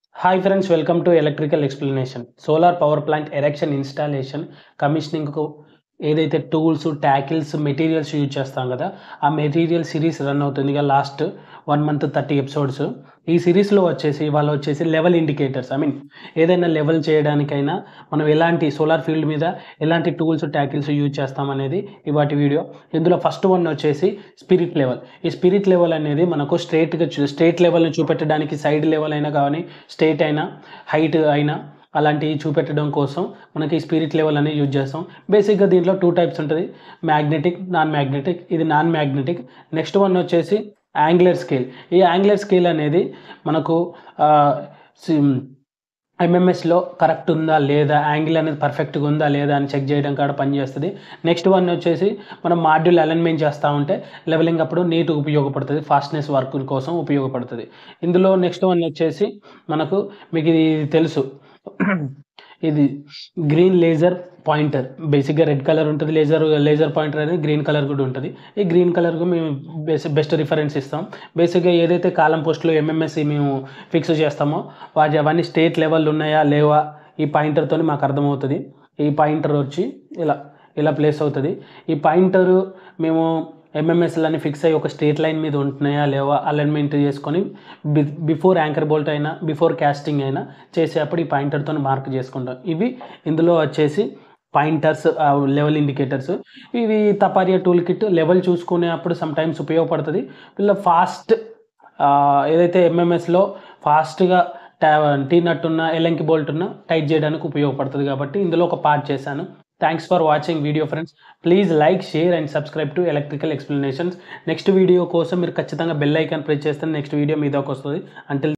hi friends welcome to electrical explanation solar power plant erection installation కమిషనింగ్కు ఏదైతే tools tackles materials use చేస్తాం కదా ఆ మెటీరియల్ సిరీస్ రన్ అవుతుంది ఇక last one month thirty episodes ఈ సిరీస్లో వచ్చేసి వాళ్ళు వచ్చేసి లెవెల్ ఇండికేటర్స్ ఐ మీన్ ఏదైనా లెవెల్ చేయడానికైనా మనం ఎలాంటి సోలార్ ఫీల్డ్ మీద ఎలాంటి టూల్స్ ట్యాకిల్స్ యూజ్ చేస్తామనేది ఇవాటి వీడియో ఇందులో ఫస్ట్ వన్ వచ్చేసి స్పిరిట్ లెవెల్ ఈ స్పిరిట్ లెవెల్ అనేది మనకు స్ట్రేట్గా స్ట్రేట్ లెవెల్ని చూపెట్టడానికి సైడ్ లెవెల్ అయినా కానీ స్ట్రేట్ అయినా హైట్ అయినా అలాంటివి చూపెట్టడం కోసం మనకి స్పిరిట్ లెవెల్ అనేది యూజ్ చేస్తాం బేసిక్గా దీంట్లో టూ టైప్స్ ఉంటుంది మ్యాగ్నెటిక్ నాన్ మ్యాగ్నెటిక్ ఇది నాన్ మ్యాగ్నెటిక్ నెక్స్ట్ వన్ వచ్చేసి యాంగ్లర్ స్కేల్ ఈ యాంగ్లర్ స్కేల్ అనేది మనకు ఎంఎంఎస్లో కరెక్ట్ ఉందా లేదా యాంగిల్ అనేది పర్ఫెక్ట్గా ఉందా లేదా అని చెక్ చేయడం కాడ పనిచేస్తుంది నెక్స్ట్ వన్ వచ్చేసి మనం మాడ్యూల్ అలైన్మెంట్ చేస్తూ ఉంటే లెవెలింగ్ అప్పుడు నీట్ ఉపయోగపడుతుంది ఫాస్ట్నెస్ వర్క్ కోసం ఉపయోగపడుతుంది ఇందులో నెక్స్ట్ వన్ వచ్చేసి మనకు మీకు ఇది తెలుసు ఇది గ్రీన్ లేజర్ పాయింటర్ బేసిక్గా రెడ్ కలర్ ఉంటుంది లేజర్ లేజర్ పాయింటర్ అనేది గ్రీన్ కలర్ కూడా ఉంటుంది ఈ గ్రీన్ కలర్కు మేము బేసిక్ బెస్ట్ రిఫరెన్స్ ఇస్తాం బేసిక్గా ఏదైతే కాలం పోస్ట్లో ఎంఎంఎస్సి మేము ఫిక్స్ చేస్తామో వాటి అవన్నీ స్టేట్ లెవెల్ ఉన్నాయా లేవా ఈ పాయింటర్తో మాకు అర్థమవుతుంది ఈ పాయింటర్ వచ్చి ఇలా ఇలా ప్లేస్ అవుతుంది ఈ పాయింటర్ మేము ఎంఎంఎస్లని ఫిక్స్ అయ్యి ఒక స్ట్రేట్ లైన్ మీద ఉంటున్నాయా లేవా అలైన్మెంట్ చేసుకొని బి బిఫోర్ యాంకర్ బోల్ట్ అయినా బిఫోర్ క్యాస్టింగ్ అయినా చేసేటప్పుడు ఈ పాయింటర్తో మార్క్ చేసుకుంటాం ఇవి ఇందులో వచ్చేసి పాయింటర్స్ లెవెల్ ఇండికేటర్స్ ఇవి తపారియా టూల్ కిట్ లెవెల్ చూసుకునేటప్పుడు సమ్ టైమ్స్ ఉపయోగపడుతుంది వీళ్ళ ఫాస్ట్ ఏదైతే ఎంఎంఎస్లో ఫాస్ట్గా టా టీ నట్ ఉన్న ఎలంకి బోల్ట్ ఉన్న టైట్ చేయడానికి ఉపయోగపడుతుంది కాబట్టి ఇందులో ఒక పార్ట్ చేశాను thanks for watching video friends please like share and subscribe to electrical explanations next video కోసం మీరు ఖచ్చితంగా బెల్ ఐకాన్ ప్రెస్ చేస్తే నెక్స్ట్ వీడియో మీ దాకా వస్తుంది అంటిల్